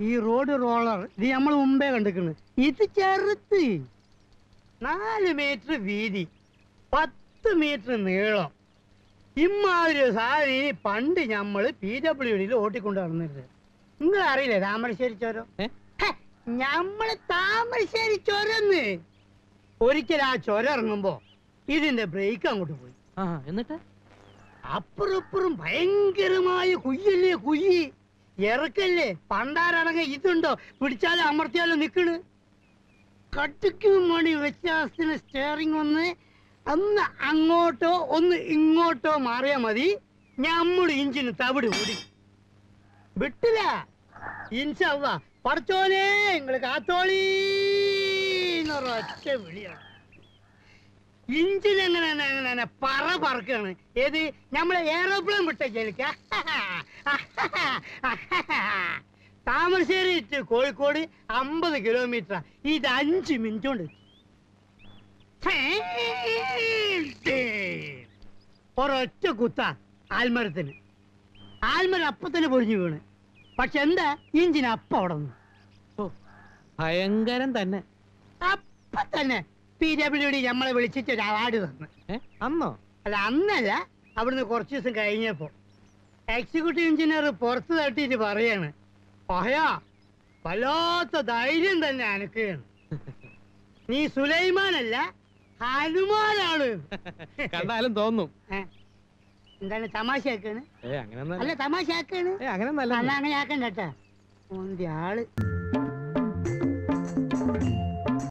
ഈ road roller ഇത് നമ്മൾ മുമ്പേ കണ്ടിക്കണ് ഇത് ചെറുത്ത് നാല് മീറ്റർ വീതി പത്ത് മീറ്റർ നീളം ഇമ്മാതിരി സാധനം ഈ പണ്ട് ഞമ്മള് പി ഡബ്ല്യു ഡിയിൽ ഓട്ടിക്കൊണ്ട് നടന്നിരുന്നത് നിങ്ങൾ അറിയില്ലേ താമരശ്ശേരി ചോരം ഏ? ഹെ, ഞമ്മള് താമരശ്ശേരി ചൊരന്ന് ഒരിക്കൽ ആ ചൊരം ഇറങ്ങുമ്പോ ഇതിന്റെ ബ്രേക്ക് അങ്ങോട്ട് പോയി ആ എന്നിട്ട് അപ്പുറം ഇപ്പുറം ഭയങ്കരമായ കുയ്യല്ലേ കുയ്യി ഇറക്കല്ലേ പണ്ടാരടങ്ങ ഇതുണ്ടോ പിടിച്ചാലും അമർത്തിയാലും നിക്കണ് കട്ടിക്കും മണി വ്യത്യാസത്തിന് സ്റ്റിയറിംഗ് ഒന്ന് ഒന്ന് അങ്ങോട്ടോ ഒന്ന് ഇങ്ങോട്ടോ മാറിയാ മതി ഞമ്മള് ഇഞ്ചിന് തവിട് കൂടി വിട്ടില്ല ഇൻഷല്ല പടച്ചോനെ നിങ്ങള് കാത്തോളീ എന്നൊരൊറ്റ വിളിയാണ് ഇഞ്ചിൻ എങ്ങനെ അങ്ങനെ അങ്ങനെ പറ പറക്കാണ് ഏത് നമ്മളെ എയറോപ്ലെയിൻ വിട്ട ജലിക്ക താമരശ്ശേരി to കോഴിക്കോട് അമ്പത് കിലോമീറ്റർ ഇത് അഞ്ച് മിനിറ്റ് കൊണ്ട് എത്തി. ഒരൊറ്റ കുത്ത ആൽമരത്തിന് ആൽമരം അപ്പൊ തന്നെ പൊരിഞ്ഞു വീണ് പക്ഷെ എന്താ ഇഞ്ചിന് അപ്പ അവിടെ നിന്ന് ഓ ഭയങ്കരം തന്നെ അപ്പൊ തന്നെ പി ഡബ്ല്യു ഡി നമ്മളെ വിളിച്ചിട്ട് ഒരു അവാർഡ് തന്നു ഏ അന്നോ അല്ല അന്നല്ല അവിടുന്ന് കുറച്ച് ദിവസം കഴിഞ്ഞപ്പോ എക്സിക്യൂട്ടീവ് എഞ്ചിനീയർ പുറത്ത് തട്ടിയിട്ട് പറയാണ് പഹയാ വല്ലാത്ത ധൈര്യം തന്നെ അനക്കുകയാണ് നീ സുലൈമാനല്ല ഹനുമാനാണ് കണ്ടാലും തോന്നും ഏ? എന്താണ് തമാശയാക്കാണ് ഏ അങ്ങനെ അല്ല തമാശയാക്കാണ് ഏ അങ്ങനെ അല്ല അങ്ങനെ ആക്കണ്ട കേട്ടാ ഓന്റെ ആള്